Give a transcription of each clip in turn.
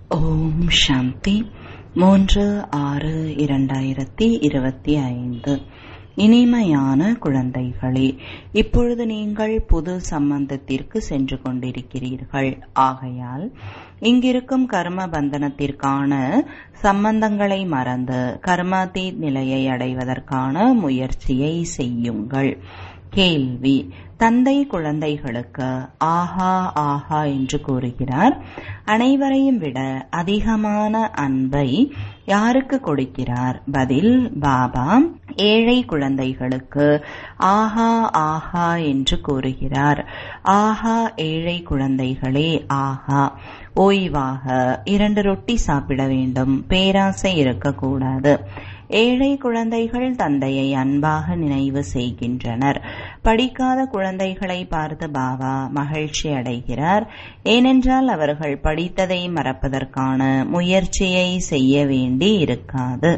ஓம் சாந்தி மூன்று ஆறு இரண்டாயிரத்தி இருபத்தி ஐந்து இனிமையான குழந்தைகளே இப்பொழுது நீங்கள் புது சம்பந்தத்திற்கு சென்று கொண்டிருக்கிறீர்கள் ஆகையால் இங்கிருக்கும் கர்ம பந்தனத்திற்கான சம்பந்தங்களை மறந்து கர்மாதீத் நிலையை அடைவதற்கான முயற்சியை செய்யுங்கள் கேள்வி தந்தை குழந்தைகளுக்கு ஆஹா ஆஹா என்று கூறுகிறார் அனைவரையும் விட அதிகமான அன்பை யாருக்கு கொடுக்கிறார் பதில் பாபா ஏழை குழந்தைகளுக்கு ஆஹா ஆஹா என்று கூறுகிறார் ஆஹா ஏழை குழந்தைகளே ஆஹா ஓய்வாக இரண்டு ரொட்டி சாப்பிட வேண்டும் பேராசை இருக்கக்கூடாது ஏழை குழந்தைகள் தந்தையை அன்பாக நினைவு செய்கின்றனர் படிக்காத குழந்தைகளை பார்த்து பாபா மகிழ்ச்சி அடைகிறார் ஏனென்றால் அவர்கள் படித்ததை மறப்பதற்கான முயற்சியை செய்ய வேண்டி இருக்காது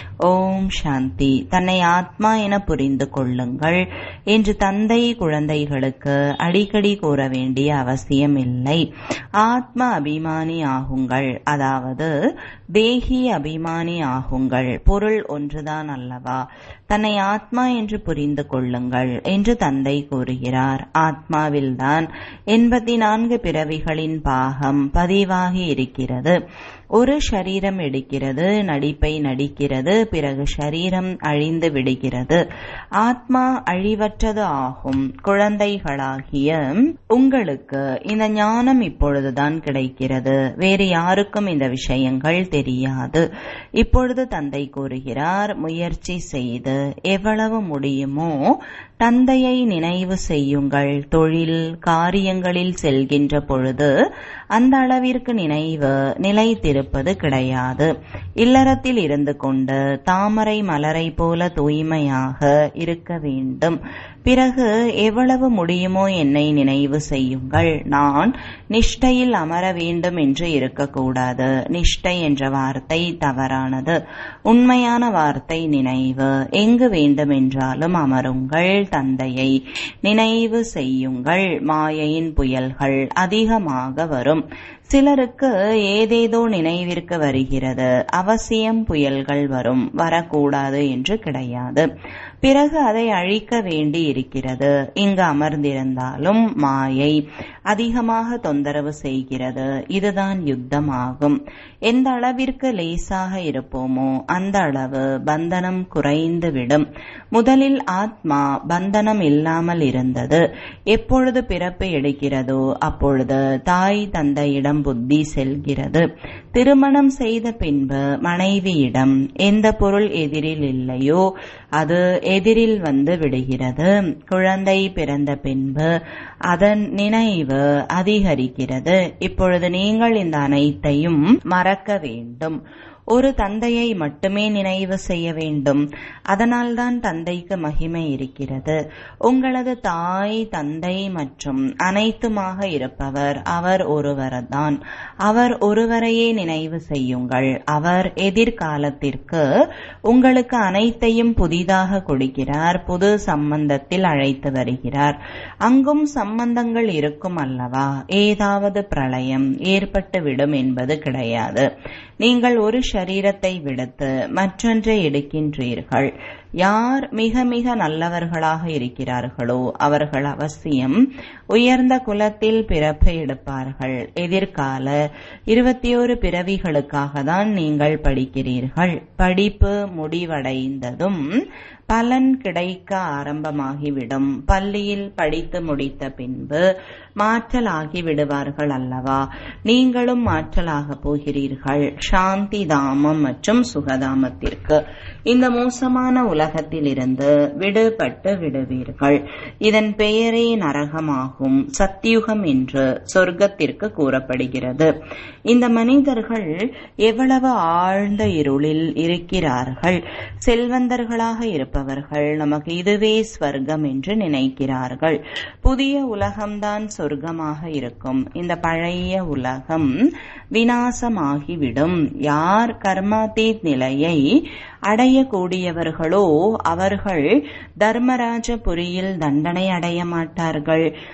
ஓம் சாந்தி தன்னை ஆத்மா என புரிந்து கொள்ளுங்கள் என்று தந்தை குழந்தைகளுக்கு அடிக்கடி கூற வேண்டிய அவசியம் இல்லை ஆத்ம அபிமானி ஆகுங்கள் அதாவது தேகி அபிமானி ஆகுங்கள் பொருள் ஒன்றுதான் அல்லவா தன்னை ஆத்மா என்று புரிந்து கொள்ளுங்கள் என்று தந்தை கூறுகிறார் ஆத்மாவில்தான் எண்பத்தி நான்கு பிறவிகளின் பாகம் பதிவாகி இருக்கிறது ஒரு ஷரீரம் எடுக்கிறது நடிப்பை நடிக்கிறது பிறகு ஷரீரம் அழிந்து விடுகிறது ஆத்மா அழிவற்றது ஆகும் குழந்தைகளாகிய உங்களுக்கு இந்த ஞானம் இப்பொழுதுதான் கிடைக்கிறது வேறு யாருக்கும் இந்த விஷயங்கள் தெரியாது இப்பொழுது தந்தை கூறுகிறார் முயற்சி செய்து எவ்வளவு முடியுமோ தந்தையை நினைவு செய்யுங்கள் தொழில் காரியங்களில் செல்கின்ற பொழுது அந்த அளவிற்கு நினைவு நிலைத்திருப்பது கிடையாது இல்லறத்தில் இருந்து கொண்டு தாமரை மலரை போல தூய்மையாக இருக்க வேண்டும் பிறகு எவ்வளவு முடியுமோ என்னை நினைவு செய்யுங்கள் நான் நிஷ்டையில் அமர வேண்டும் என்று இருக்கக்கூடாது நிஷ்டை என்ற வார்த்தை தவறானது உண்மையான வார்த்தை நினைவு எங்கு வேண்டுமென்றாலும் அமருங்கள் தந்தையை நினைவு செய்யுங்கள் மாயையின் புயல்கள் அதிகமாக வரும் சிலருக்கு ஏதேதோ நினைவிற்கு வருகிறது அவசியம் புயல்கள் வரும் வரக்கூடாது என்று கிடையாது பிறகு அதை அழிக்க வேண்டி இருக்கிறது இங்கு அமர்ந்திருந்தாலும் மாயை அதிகமாக தொந்தரவு செய்கிறது இதுதான் யுத்தமாகும் எந்த அளவிற்கு லேசாக இருப்போமோ அந்த அளவு பந்தனம் குறைந்துவிடும் முதலில் ஆத்மா பந்தனம் இல்லாமல் இருந்தது எப்பொழுது பிறப்பு எடுக்கிறதோ அப்பொழுது தாய் தந்தையிடம் புத்தி செல்கிறது திருமணம் செய்த பின்பு மனைவியிடம் எந்த பொருள் எதிரில் இல்லையோ அது எதிரில் வந்து விடுகிறது குழந்தை பிறந்த பின்பு அதன் நினைவு அதிகரிக்கிறது இப்பொழுது நீங்கள் இந்த அனைத்தையும் மறக்க வேண்டும் ஒரு தந்தையை மட்டுமே நினைவு செய்ய வேண்டும் அதனால்தான் தந்தைக்கு மகிமை இருக்கிறது உங்களது தாய் தந்தை மற்றும் அனைத்துமாக இருப்பவர் அவர் ஒருவர்தான் அவர் ஒருவரையே நினைவு செய்யுங்கள் அவர் எதிர்காலத்திற்கு உங்களுக்கு அனைத்தையும் புதிதாக கொடுக்கிறார் புது சம்பந்தத்தில் அழைத்து வருகிறார் அங்கும் சம்பந்தங்கள் இருக்கும் அல்லவா ஏதாவது பிரளயம் ஏற்பட்டுவிடும் என்பது கிடையாது நீங்கள் ஒரு ஷரீரத்தை விடுத்து மற்றொன்றை எடுக்கின்றீர்கள் யார் மிக மிக நல்லவர்களாக இருக்கிறார்களோ அவர்கள் அவசியம் உயர்ந்த குலத்தில் பிறப்பு எடுப்பார்கள் எதிர்கால இருபத்தி ஒரு பிறவிகளுக்காக தான் நீங்கள் படிக்கிறீர்கள் படிப்பு முடிவடைந்ததும் பலன் கிடைக்க ஆரம்பமாகிவிடும் பள்ளியில் படித்து முடித்த பின்பு மாற்றலாகி விடுவார்கள் அல்லவா நீங்களும் மாற்றலாக போகிறீர்கள் சாந்தி தாமம் மற்றும் சுகதாமத்திற்கு இந்த மோசமான உலகத்தில் இருந்து விடுபட்டு விடுவீர்கள் இதன் பெயரே நரகமாகும் சத்தியுகம் என்று சொர்க்கத்திற்கு கூறப்படுகிறது இந்த மனிதர்கள் எவ்வளவு ஆழ்ந்த இருளில் இருக்கிறார்கள் செல்வந்தர்களாக இருப்பவர்கள் நமக்கு இதுவே ஸ்வர்க்கம் என்று நினைக்கிறார்கள் புதிய உலகம்தான் சொர்க்கமாக இருக்கும் இந்த பழைய உலகம் வினாசமாகிவிடும் யார் கர்மாதீத் நிலையை அடையக்கூடியவர்களோ அவர்கள் தர்மராஜபுரியில் தண்டனை அடைய மாட்டார்கள்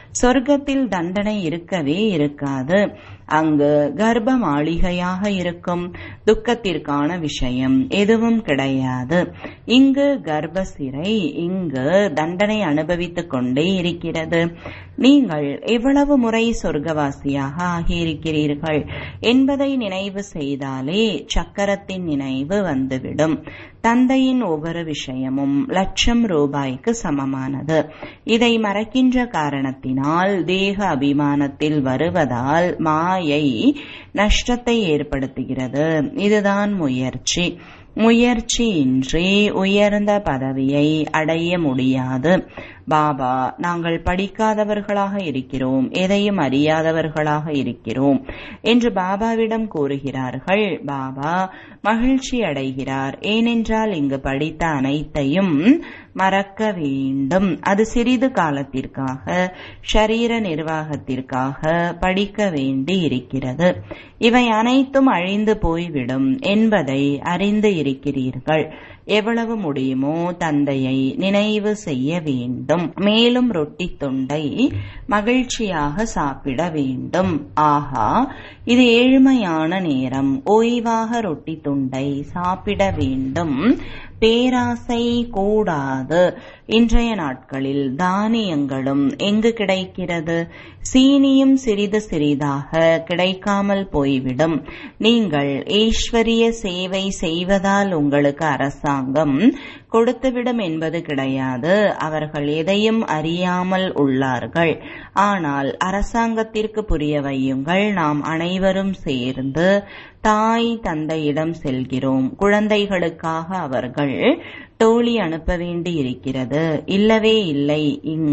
சொர்க்கத்தில் தண்டனை இருக்கவே இருக்காது அங்கு கர்ப்ப மாளிகையாக இருக்கும் துக்கத்திற்கான விஷயம் எதுவும் கிடையாது இங்கு கர்ப்ப சிறை இங்கு தண்டனை அனுபவித்துக் கொண்டே இருக்கிறது நீங்கள் எவ்வளவு முறை சொர்க்கவாசியாக ஆகியிருக்கிறீர்கள் என்பதை நினைவு செய்தாலே சக்கரத்தின் நினைவு வந்துவிடும் தந்தையின் ஒவ்வொரு விஷயமும் லட்சம் ரூபாய்க்கு சமமானது இதை மறக்கின்ற காரணத்தினால் தேக அபிமானத்தில் வருவதால் மாயை நஷ்டத்தை ஏற்படுத்துகிறது இதுதான் முயற்சி முயற்சியின்றி உயர்ந்த பதவியை அடைய முடியாது பாபா நாங்கள் படிக்காதவர்களாக இருக்கிறோம் எதையும் அறியாதவர்களாக இருக்கிறோம் என்று பாபாவிடம் கூறுகிறார்கள் பாபா மகிழ்ச்சி அடைகிறார் ஏனென்றால் இங்கு படித்த அனைத்தையும் மறக்க வேண்டும் அது சிறிது காலத்திற்காக ஷரீர நிர்வாகத்திற்காக படிக்க வேண்டி இருக்கிறது இவை அனைத்தும் அழிந்து போய்விடும் என்பதை அறிந்து இருக்கிறீர்கள் எவ்வளவு முடியுமோ தந்தையை நினைவு செய்ய வேண்டும் மேலும் ரொட்டி துண்டை மகிழ்ச்சியாக சாப்பிட வேண்டும் ஆஹா இது ஏழ்மையான நேரம் ஓய்வாக ரொட்டி துண்டை சாப்பிட வேண்டும் பேராசை கூடாது இன்றைய நாட்களில் தானியங்களும் எங்கு கிடைக்கிறது சீனியும் சிறிது சிறிதாக கிடைக்காமல் போய்விடும் நீங்கள் ஈஸ்வரிய சேவை செய்வதால் உங்களுக்கு அரசாங்கம் கொடுத்துவிடும் என்பது கிடையாது அவர்கள் எதையும் அறியாமல் உள்ளார்கள் ஆனால் அரசாங்கத்திற்கு புரிய வையுங்கள் நாம் அனைவரும் சேர்ந்து தாய் தந்தையிடம் செல்கிறோம் குழந்தைகளுக்காக அவர்கள் தோழி அனுப்ப வேண்டி இருக்கிறது இல்லவே இல்லை இங்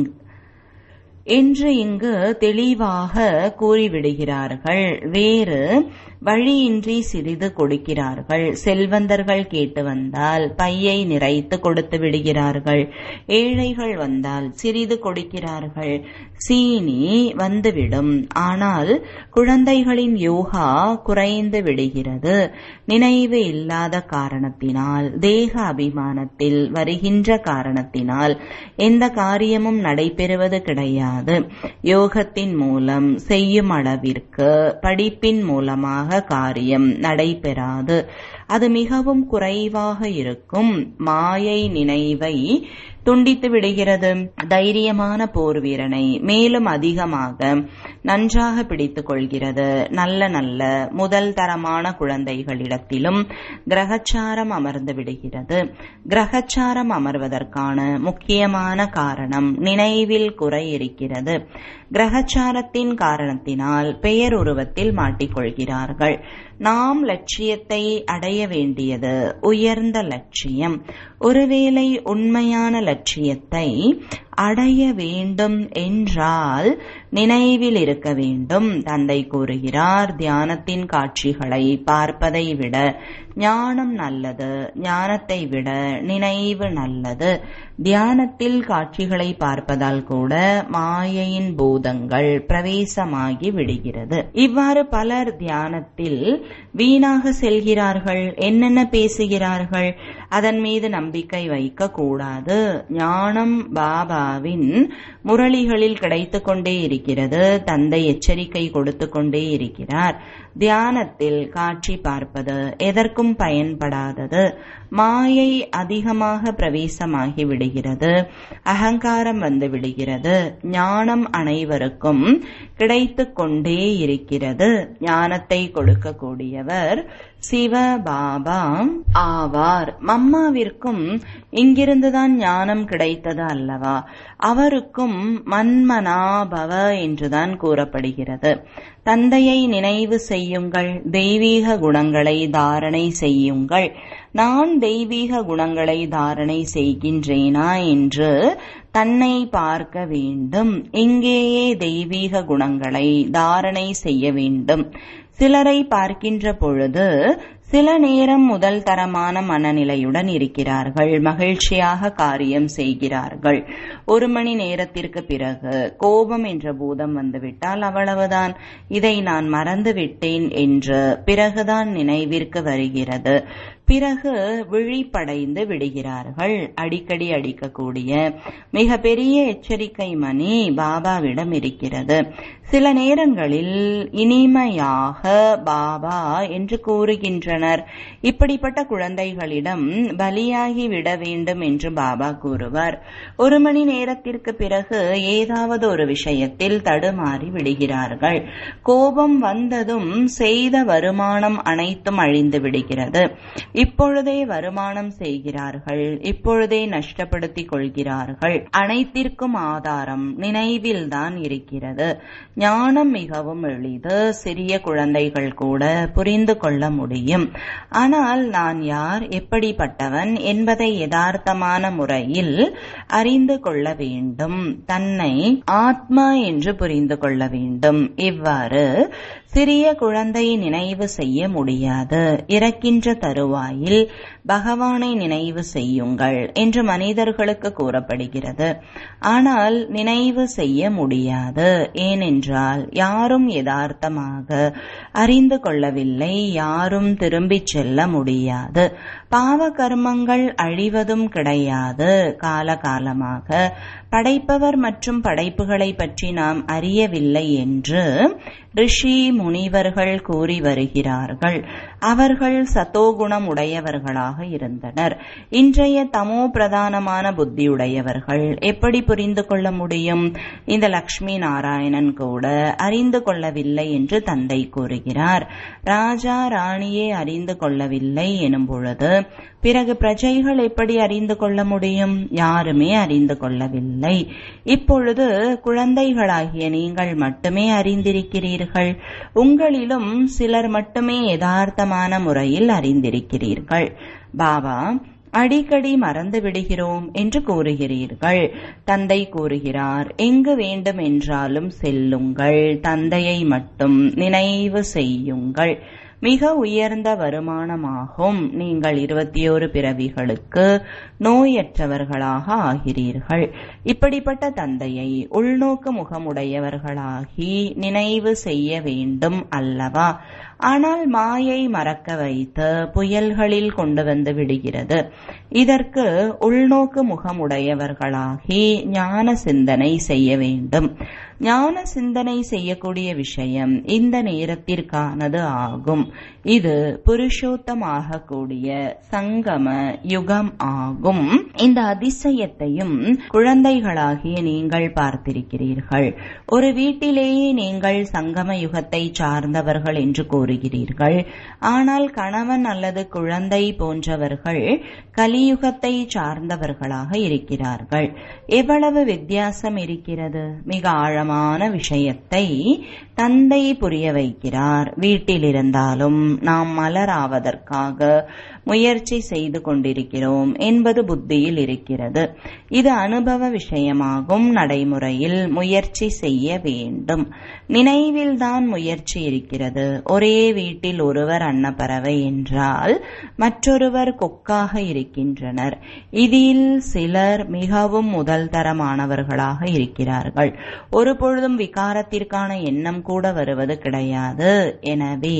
என்று இங்கு தெளிவாக கூறிவிடுகிறார்கள் வேறு வழியின்றி சிறிது கொடுக்கிறார்கள் செல்வந்தர்கள் கேட்டு வந்தால் பையை நிறைத்து கொடுத்து விடுகிறார்கள் ஏழைகள் வந்தால் சிறிது கொடுக்கிறார்கள் சீனி வந்துவிடும் ஆனால் குழந்தைகளின் யோகா குறைந்து விடுகிறது நினைவு இல்லாத காரணத்தினால் தேக அபிமானத்தில் வருகின்ற காரணத்தினால் எந்த காரியமும் நடைபெறுவது கிடையாது யோகத்தின் மூலம் செய்யும் அளவிற்கு படிப்பின் மூலமாக காரியம் நடைபெறாது அது மிகவும் குறைவாக இருக்கும் மாயை நினைவை துண்டித்து விடுகிறது தைரியமான போர் வீரனை மேலும் அதிகமாக நன்றாக பிடித்துக் கொள்கிறது நல்ல நல்ல முதல் தரமான குழந்தைகளிடத்திலும் கிரகச்சாரம் அமர்ந்து விடுகிறது கிரகச்சாரம் அமர்வதற்கான முக்கியமான காரணம் நினைவில் குறை இருக்கிறது கிரகச்சாரத்தின் காரணத்தினால் பெயர் உருவத்தில் மாட்டிக்கொள்கிறார்கள் நாம் லட்சியத்தை அடைய வேண்டியது உயர்ந்த லட்சியம் ஒருவேளை உண்மையான லட்சியத்தை அடைய வேண்டும் என்றால் நினைவில் இருக்க வேண்டும் தந்தை கூறுகிறார் தியானத்தின் காட்சிகளை பார்ப்பதை விட ஞானம் நல்லது ஞானத்தை விட நினைவு நல்லது தியானத்தில் காட்சிகளை பார்ப்பதால் கூட மாயையின் பூதங்கள் பிரவேசமாகி விடுகிறது இவ்வாறு பலர் தியானத்தில் வீணாக செல்கிறார்கள் என்னென்ன பேசுகிறார்கள் அதன் மீது நம்பிக்கை வைக்க கூடாது ஞானம் பாபாவின் முரளிகளில் கிடைத்துக் கொண்டே இருக்கிறது தந்தை எச்சரிக்கை கொடுத்து கொண்டே இருக்கிறார் தியானத்தில் காட்சி பார்ப்பது எதற்கும் பயன்படாதது மாயை அதிகமாக பிரவேசமாகி விடுகிறது அகங்காரம் வந்து விடுகிறது ஞானம் அனைவருக்கும் கிடைத்துக் கொண்டே இருக்கிறது ஞானத்தை கொடுக்கக்கூடியவர் சிவ பாபா ஆவார் மம்மாவிற்கும் இங்கிருந்துதான் ஞானம் கிடைத்தது அல்லவா அவருக்கும் மன்மனாபவ என்றுதான் கூறப்படுகிறது தந்தையை நினைவு செய்யுங்கள் தெய்வீக குணங்களை தாரணை செய்யுங்கள் நான் தெய்வீக குணங்களை தாரணை செய்கின்றேனா என்று தன்னை பார்க்க வேண்டும் இங்கேயே தெய்வீக குணங்களை தாரணை செய்ய வேண்டும் சிலரை பார்க்கின்ற பொழுது சில நேரம் முதல் தரமான மனநிலையுடன் இருக்கிறார்கள் மகிழ்ச்சியாக காரியம் செய்கிறார்கள் ஒரு மணி நேரத்திற்கு பிறகு கோபம் என்ற பூதம் வந்துவிட்டால் அவ்வளவுதான் இதை நான் மறந்து விட்டேன் என்று பிறகுதான் நினைவிற்கு வருகிறது பிறகு விழிப்படைந்து விடுகிறார்கள் அடிக்கடி அடிக்கக்கூடிய மிக பெரிய எச்சரிக்கை மணி பாபாவிடம் இருக்கிறது சில நேரங்களில் இனிமையாக பாபா என்று கூறுகின்றனர் இப்படிப்பட்ட குழந்தைகளிடம் பலியாகி விட வேண்டும் என்று பாபா கூறுவார் ஒரு மணி நேரத்திற்கு பிறகு ஏதாவது ஒரு விஷயத்தில் தடுமாறி விடுகிறார்கள் கோபம் வந்ததும் செய்த வருமானம் அனைத்தும் அழிந்து விடுகிறது இப்பொழுதே வருமானம் செய்கிறார்கள் இப்பொழுதே நஷ்டப்படுத்திக் கொள்கிறார்கள் அனைத்திற்கும் ஆதாரம் நினைவில்தான் இருக்கிறது ஞானம் மிகவும் எளிது சிறிய குழந்தைகள் கூட புரிந்து கொள்ள முடியும் ஆனால் நான் யார் எப்படிப்பட்டவன் என்பதை யதார்த்தமான முறையில் அறிந்து கொள்ள வேண்டும் தன்னை ஆத்மா என்று புரிந்து கொள்ள வேண்டும் இவ்வாறு சிறிய குழந்தை நினைவு செய்ய முடியாது இறக்கின்ற தருவாயில் பகவானை நினைவு செய்யுங்கள் என்று மனிதர்களுக்கு கூறப்படுகிறது ஆனால் நினைவு செய்ய முடியாது ஏனென்றால் யாரும் யதார்த்தமாக அறிந்து கொள்ளவில்லை யாரும் திரும்பிச் செல்ல முடியாது பாவ கர்மங்கள் அழிவதும் கிடையாது காலகாலமாக படைப்பவர் மற்றும் படைப்புகளை பற்றி நாம் அறியவில்லை என்று ரிஷி முனிவர்கள் கூறி வருகிறார்கள் அவர்கள் சத்தோகுணம் உடையவர்களாக இருந்தனர் இன்றைய தமோ பிரதானமான புத்தியுடையவர்கள் எப்படி புரிந்து கொள்ள முடியும் இந்த லக்ஷ்மி நாராயணன் கூட அறிந்து கொள்ளவில்லை என்று தந்தை கூறுகிறார் ராஜா ராணியே அறிந்து கொள்ளவில்லை எனும் பொழுது பிறகு பிரஜைகள் எப்படி அறிந்து கொள்ள முடியும் யாருமே அறிந்து கொள்ளவில்லை இப்பொழுது குழந்தைகளாகிய நீங்கள் மட்டுமே அறிந்திருக்கிறீர்கள் உங்களிலும் சிலர் மட்டுமே யதார்த்தமான முறையில் அறிந்திருக்கிறீர்கள் பாபா அடிக்கடி மறந்து விடுகிறோம் என்று கூறுகிறீர்கள் தந்தை கூறுகிறார் எங்கு வேண்டும் என்றாலும் செல்லுங்கள் தந்தையை மட்டும் நினைவு செய்யுங்கள் மிக உயர்ந்த வருமானமாகும் நீங்கள் இருபத்தி ஓரு பிறவிகளுக்கு நோயற்றவர்களாக ஆகிறீர்கள் இப்படிப்பட்ட தந்தையை உள்நோக்கு முகமுடையவர்களாகி நினைவு செய்ய வேண்டும் அல்லவா ஆனால் மாயை மறக்க வைத்து புயல்களில் கொண்டு வந்து விடுகிறது இதற்கு உள்நோக்கு முகமுடையவர்களாகி ஞான சிந்தனை செய்ய வேண்டும் ஞான சிந்தனை செய்யக்கூடிய விஷயம் இந்த நேரத்திற்கானது ஆகும் இது புருஷோத்தமாகக்கூடிய சங்கம யுகம் ஆகும் இந்த அதிசயத்தையும் குழந்தைகளாகிய நீங்கள் பார்த்திருக்கிறீர்கள் ஒரு வீட்டிலேயே நீங்கள் சங்கம யுகத்தை சார்ந்தவர்கள் என்று கூறுகிறீர்கள் ஆனால் கணவன் அல்லது குழந்தை போன்றவர்கள் கலியுகத்தை சார்ந்தவர்களாக இருக்கிறார்கள் எவ்வளவு வித்தியாசம் இருக்கிறது மிக ஆழமான விஷயத்தை தந்தை புரிய வைக்கிறார் வீட்டில் இருந்தாலும் நாம் மலராவதற்காக முயற்சி செய்து கொண்டிருக்கிறோம் என்பது புத்தியில் இருக்கிறது இது அனுபவ விஷயமாகும் நடைமுறையில் முயற்சி செய்ய வேண்டும் நினைவில்தான் முயற்சி இருக்கிறது ஒரே வீட்டில் ஒருவர் அன்னப்பறவை என்றால் மற்றொருவர் கொக்காக இருக்கின்றனர் இதில் சிலர் மிகவும் முதல் தரமானவர்களாக இருக்கிறார்கள் ஒரு பொழுதும் விகாரத்திற்கான எண்ணம் கூட வருவது கிடையாது எனவே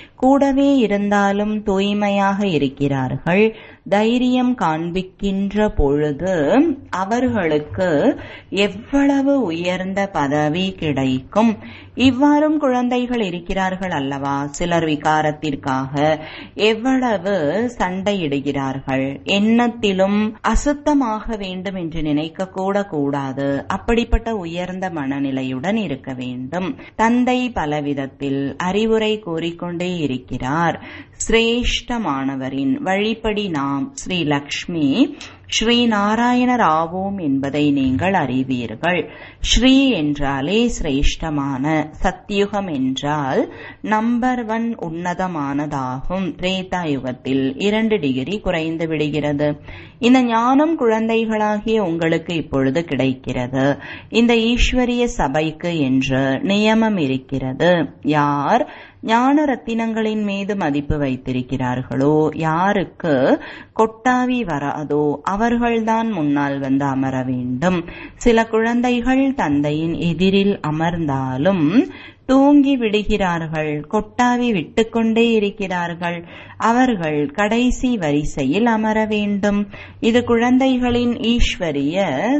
கூடவே இருந்தாலும் தூய்மையாக இருக்கிறார்கள் தைரியம் காண்பிக்கின்ற பொழுது அவர்களுக்கு எவ்வளவு உயர்ந்த பதவி கிடைக்கும் இவ்வாறும் குழந்தைகள் இருக்கிறார்கள் அல்லவா சிலர் விகாரத்திற்காக எவ்வளவு சண்டையிடுகிறார்கள் எண்ணத்திலும் அசுத்தமாக வேண்டும் என்று நினைக்க கூட கூடாது அப்படிப்பட்ட உயர்ந்த மனநிலையுடன் இருக்க வேண்டும் தந்தை பலவிதத்தில் அறிவுரை கூறிக்கொண்டே இருக்கிறார் சிரேஷ்டமானவரின் வழிப்படி நாம் ஸ்ரீ லக்ஷ்மி ஸ்ரீ நாராயணர் ஆவோம் என்பதை நீங்கள் அறிவீர்கள் ஸ்ரீ என்றாலே சிரேஷ்டமான சத்தியுகம் என்றால் நம்பர் ஒன் உன்னதமானதாகும் திரேதா யுகத்தில் இரண்டு டிகிரி குறைந்து விடுகிறது இந்த ஞானம் குழந்தைகளாகிய உங்களுக்கு இப்பொழுது கிடைக்கிறது இந்த ஈஸ்வரிய சபைக்கு என்று நியமம் இருக்கிறது யார் ஞான ரத்தினங்களின் மீது மதிப்பு வைத்திருக்கிறார்களோ யாருக்கு கொட்டாவி வராதோ அவர்கள்தான் முன்னால் வந்து அமர வேண்டும் சில குழந்தைகள் தந்தையின் எதிரில் அமர்ந்தாலும் தூங்கி விடுகிறார்கள் கொட்டாவி விட்டுக்கொண்டே இருக்கிறார்கள் அவர்கள் கடைசி வரிசையில் அமர வேண்டும் இது குழந்தைகளின் ஈஸ்வரிய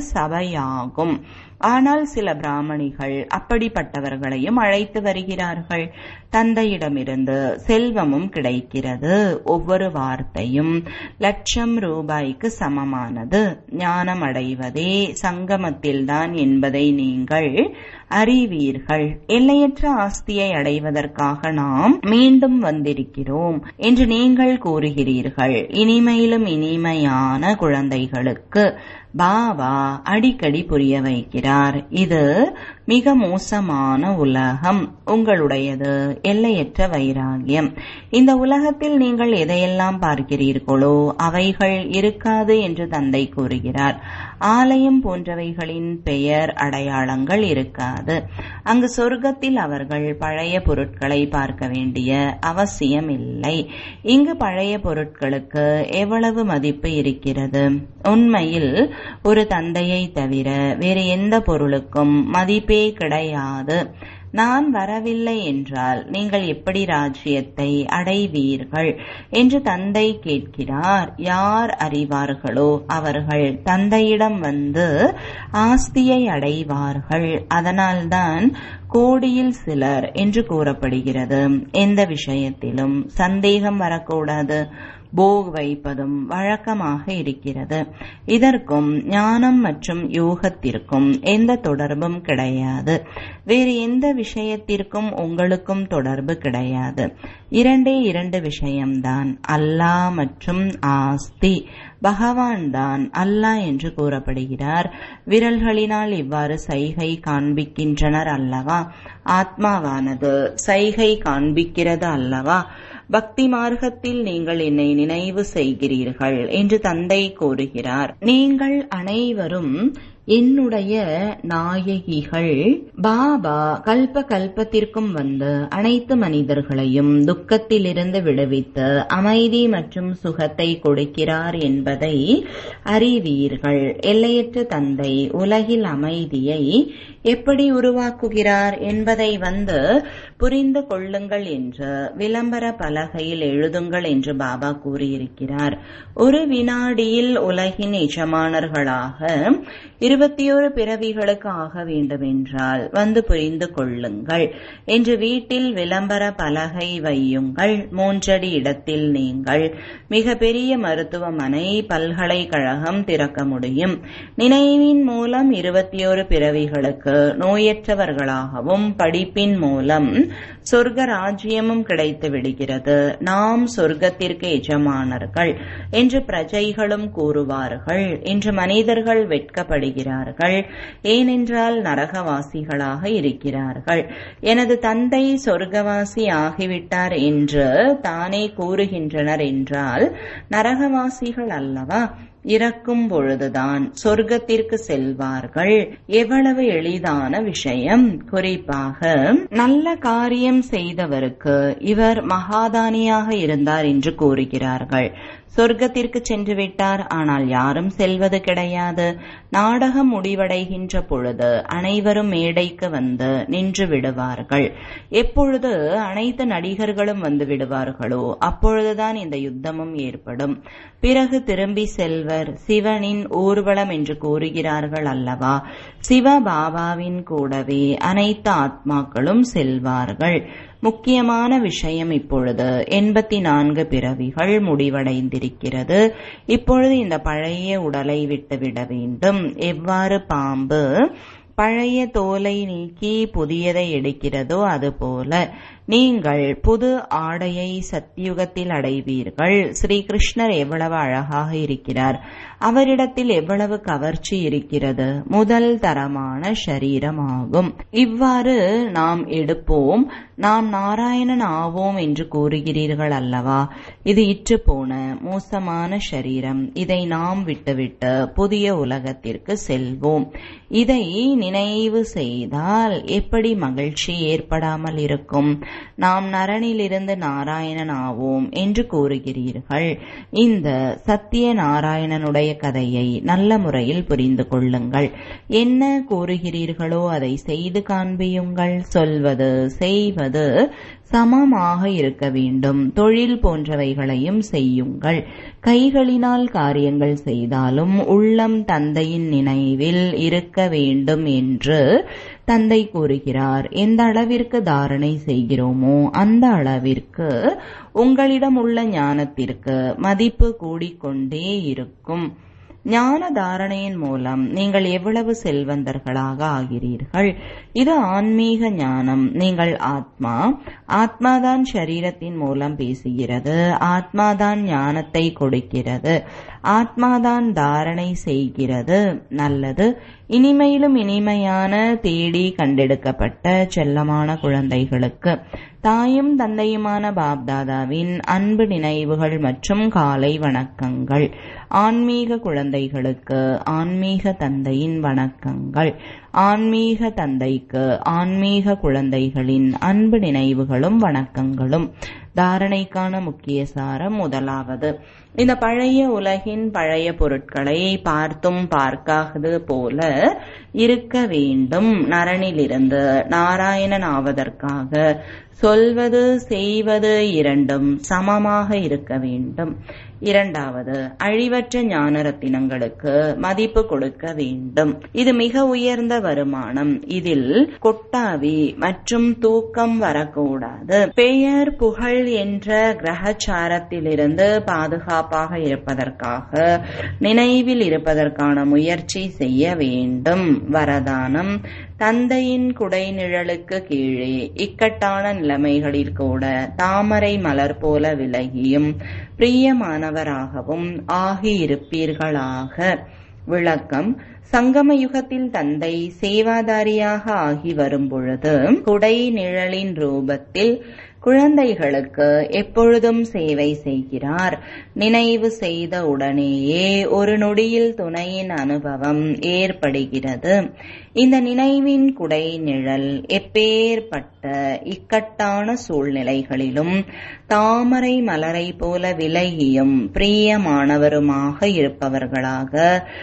சபையாகும் ஆனால் சில பிராமணிகள் அப்படிப்பட்டவர்களையும் அழைத்து வருகிறார்கள் தந்தையிடமிருந்து செல்வமும் கிடைக்கிறது ஒவ்வொரு வார்த்தையும் லட்சம் ரூபாய்க்கு சமமானது ஞானம் அடைவதே சங்கமத்தில்தான் என்பதை நீங்கள் அறிவீர்கள் எல்லையற்ற ஆஸ்தியை அடைவதற்காக நாம் மீண்டும் வந்திருக்கிறோம் என்று நீங்கள் கூறுகிறீர்கள் இனிமையிலும் இனிமையான குழந்தைகளுக்கு பாபா அடிக்கடி புரிய வைக்கிறார் இது மிக மோசமான உலகம் உங்களுடையது எல்லையற்ற வைராகியம் இந்த உலகத்தில் நீங்கள் எதையெல்லாம் பார்க்கிறீர்களோ அவைகள் இருக்காது என்று தந்தை கூறுகிறார் ஆலயம் போன்றவைகளின் பெயர் அடையாளங்கள் இருக்காது அங்கு சொர்க்கத்தில் அவர்கள் பழைய பொருட்களை பார்க்க வேண்டிய அவசியம் இல்லை இங்கு பழைய பொருட்களுக்கு எவ்வளவு மதிப்பு இருக்கிறது உண்மையில் ஒரு தந்தையை தவிர வேறு எந்த பொருளுக்கும் மதிப்பே கிடையாது நான் வரவில்லை என்றால் நீங்கள் எப்படி ராஜ்யத்தை அடைவீர்கள் என்று தந்தை கேட்கிறார் யார் அறிவார்களோ அவர்கள் தந்தையிடம் வந்து ஆஸ்தியை அடைவார்கள் அதனால்தான் கோடியில் சிலர் என்று கூறப்படுகிறது எந்த விஷயத்திலும் சந்தேகம் வரக்கூடாது போக் வைப்பதும் வழக்கமாக இருக்கிறது இதற்கும் ஞானம் மற்றும் யோகத்திற்கும் எந்த தொடர்பும் கிடையாது வேறு எந்த விஷயத்திற்கும் உங்களுக்கும் தொடர்பு கிடையாது இரண்டே இரண்டு விஷயம்தான் அல்லாஹ் மற்றும் ஆஸ்தி பகவான் தான் அல்லாஹ் என்று கூறப்படுகிறார் விரல்களினால் இவ்வாறு சைகை காண்பிக்கின்றனர் அல்லவா ஆத்மாவானது சைகை காண்பிக்கிறது அல்லவா பக்தி மார்க்கத்தில் நீங்கள் என்னை நினைவு செய்கிறீர்கள் என்று தந்தை கூறுகிறார் நீங்கள் அனைவரும் என்னுடைய நாயகிகள் பாபா கல்ப கல்பத்திற்கும் வந்து அனைத்து மனிதர்களையும் துக்கத்திலிருந்து விடுவித்து அமைதி மற்றும் சுகத்தை கொடுக்கிறார் என்பதை அறிவீர்கள் எல்லையற்ற தந்தை உலகில் அமைதியை எப்படி உருவாக்குகிறார் என்பதை வந்து புரிந்து கொள்ளுங்கள் என்று விளம்பர பலகையில் எழுதுங்கள் என்று பாபா கூறியிருக்கிறார் ஒரு வினாடியில் உலகின் எஜமானர்களாக இருபத்தி ஒரு பிறவிகளுக்கு ஆக வேண்டுமென்றால் வந்து புரிந்து கொள்ளுங்கள் என்று வீட்டில் விளம்பர பலகை வையுங்கள் மூன்றடி இடத்தில் நீங்கள் மிக பெரிய மருத்துவமனை பல்கலைக்கழகம் திறக்க முடியும் நினைவின் மூலம் இருபத்தி ஒரு பிறவிகளுக்கு நோயற்றவர்களாகவும் படிப்பின் மூலம் சொர்க்க ராஜ்யமும் கிடைத்து விடுகிறது நாம் சொர்க்கத்திற்கு எஜமானர்கள் என்று பிரஜைகளும் கூறுவார்கள் என்று மனிதர்கள் வெட்கப்படுகிறார்கள் ஏனென்றால் நரகவாசிகளாக இருக்கிறார்கள் எனது தந்தை சொர்க்கவாசி ஆகிவிட்டார் என்று தானே கூறுகின்றனர் என்றால் நரகவாசிகள் அல்லவா இறக்கும் பொழுதுதான் சொர்க்கத்திற்கு செல்வார்கள் எவ்வளவு எளிதான விஷயம் குறிப்பாக நல்ல காரியம் செய்தவருக்கு இவர் மகாதானியாக இருந்தார் என்று கூறுகிறார்கள் சொர்க்கத்திற்கு சென்று விட்டார் ஆனால் யாரும் செல்வது கிடையாது நாடகம் முடிவடைகின்ற பொழுது அனைவரும் மேடைக்கு வந்து நின்று விடுவார்கள் எப்பொழுது அனைத்து நடிகர்களும் வந்து விடுவார்களோ அப்பொழுதுதான் இந்த யுத்தமும் ஏற்படும் பிறகு திரும்பி செல்வர் சிவனின் ஊர்வலம் என்று கூறுகிறார்கள் அல்லவா சிவ பாபாவின் கூடவே அனைத்து ஆத்மாக்களும் செல்வார்கள் முக்கியமான விஷயம் இப்பொழுது எண்பத்தி நான்கு பிறவிகள் முடிவடைந்திருக்கிறது இப்பொழுது இந்த பழைய உடலை விட்டுவிட வேண்டும் எவ்வாறு பாம்பு பழைய தோலை நீக்கி புதியதை எடுக்கிறதோ அதுபோல நீங்கள் புது ஆடையை சத்தியுகத்தில் அடைவீர்கள் ஸ்ரீகிருஷ்ணர் எவ்வளவு அழகாக இருக்கிறார் அவரிடத்தில் எவ்வளவு கவர்ச்சி இருக்கிறது முதல் தரமான ஷரீரமாகும் இவ்வாறு நாம் எடுப்போம் நாம் நாராயணன் ஆவோம் என்று கூறுகிறீர்கள் அல்லவா இது இற்று போன மோசமான ஷரீரம் இதை நாம் விட்டுவிட்டு புதிய உலகத்திற்கு செல்வோம் இதை நினைவு செய்தால் எப்படி மகிழ்ச்சி ஏற்படாமல் இருக்கும் நாம் நரனிலிருந்து நாராயணன் ஆவோம் என்று கூறுகிறீர்கள் இந்த சத்திய நாராயணனுடைய கதையை நல்ல முறையில் புரிந்து கொள்ளுங்கள் என்ன கூறுகிறீர்களோ அதை செய்து காண்பியுங்கள் சொல்வது செய்வது சமமாக இருக்க வேண்டும் தொழில் போன்றவைகளையும் செய்யுங்கள் கைகளினால் காரியங்கள் செய்தாலும் உள்ளம் தந்தையின் நினைவில் இருக்க வேண்டும் என்று தந்தை கூறுகிறார் எந்த அளவிற்கு தாரணை செய்கிறோமோ அந்த அளவிற்கு உங்களிடம் உள்ள ஞானத்திற்கு மதிப்பு கூடிக்கொண்டே இருக்கும் ஞான தாரணையின் மூலம் நீங்கள் எவ்வளவு செல்வந்தர்களாக ஆகிறீர்கள் இது ஆன்மீக ஞானம் நீங்கள் ஆத்மா ஆத்மாதான் சரீரத்தின் மூலம் பேசுகிறது ஆத்மாதான் ஞானத்தை கொடுக்கிறது ஆத்மாதான் தாரணை செய்கிறது நல்லது இனிமையிலும் இனிமையான தேடி கண்டெடுக்கப்பட்ட செல்லமான குழந்தைகளுக்கு தாயும் தந்தையுமான பாப்தாதாவின் அன்பு நினைவுகள் மற்றும் காலை வணக்கங்கள் ஆன்மீக குழந்தைகளுக்கு ஆன்மீக தந்தையின் வணக்கங்கள் ஆன்மீக தந்தைக்கு ஆன்மீக குழந்தைகளின் அன்பு நினைவுகளும் வணக்கங்களும் தாரணைக்கான முக்கிய சாரம் முதலாவது இந்த பழைய உலகின் பழைய பொருட்களை பார்த்தும் பார்க்காதது போல இருக்க வேண்டும் நரனிலிருந்து நாராயணன் ஆவதற்காக சொல்வது செய்வது இரண்டும் சமமாக இருக்க வேண்டும் இரண்டாவது அழிவற்ற ஞான ரத்தினங்களுக்கு மதிப்பு கொடுக்க வேண்டும் இது மிக உயர்ந்த வருமானம் இதில் கொட்டாவி மற்றும் தூக்கம் வரக்கூடாது பெயர் புகழ் என்ற கிரகச்சாரத்திலிருந்து பாதுகாப்பாக இருப்பதற்காக நினைவில் இருப்பதற்கான முயற்சி செய்ய வேண்டும் வரதானம் தந்தையின் குடை நிழலுக்கு கீழே இக்கட்டான நிலைமைகளில் கூட தாமரை மலர் போல விலகியும் பிரியமானவராகவும் ஆகியிருப்பீர்களாக விளக்கம் சங்கம யுகத்தில் தந்தை சேவாதாரியாக ஆகி வரும்பொழுது குடை நிழலின் ரூபத்தில் குழந்தைகளுக்கு எப்பொழுதும் சேவை செய்கிறார் நினைவு செய்த உடனேயே ஒரு நொடியில் துணையின் அனுபவம் ஏற்படுகிறது இந்த நினைவின் குடை நிழல் எப்பேற்பட்ட இக்கட்டான சூழ்நிலைகளிலும் தாமரை மலரை போல விலகியும் பிரியமானவருமாக இருப்பவர்களாக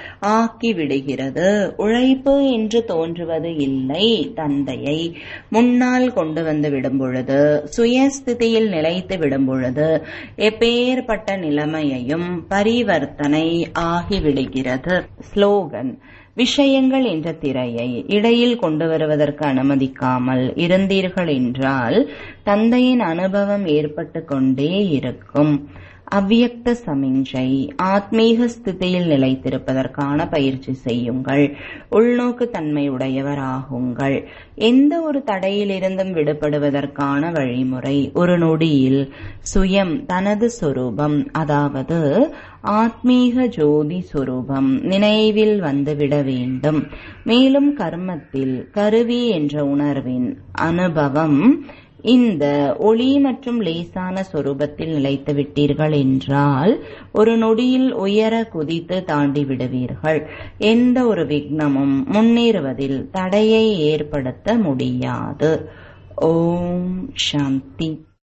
ஆக்கிவிடுகிறது உழைப்பு என்று தோன்றுவது இல்லை தந்தையை முன்னால் கொண்டு வந்து விடும் பொழுது சுயஸ்திதியில் நிலைத்து விடும் பொழுது எப்பேற்பட்ட நிலைமையையும் பரிவர்த்தனை ஆகிவிடுகிறது ஸ்லோகன் விஷயங்கள் என்ற திரையை இடையில் கொண்டு வருவதற்கு அனுமதிக்காமல் இருந்தீர்கள் என்றால் தந்தையின் அனுபவம் ஏற்பட்டு கொண்டே இருக்கும் அவ்வியக்த சமிஞ்சை ஆத்மீக ஸ்திதியில் நிலைத்திருப்பதற்கான பயிற்சி செய்யுங்கள் உள்நோக்கு தன்மை உடையவராகுங்கள் எந்த ஒரு தடையிலிருந்தும் விடுபடுவதற்கான வழிமுறை ஒரு நொடியில் சுயம் தனது சொரூபம் அதாவது ஆத்மீக ஜோதி சொரூபம் நினைவில் வந்துவிட வேண்டும் மேலும் கர்மத்தில் கருவி என்ற உணர்வின் அனுபவம் இந்த ஒளி மற்றும் லேசான சொரூபத்தில் நிலைத்து விட்டீர்கள் என்றால் ஒரு நொடியில் உயர குதித்து தாண்டி விடுவீர்கள் எந்த ஒரு விக்னமும் முன்னேறுவதில் தடையை ஏற்படுத்த முடியாது ஓம் சாந்தி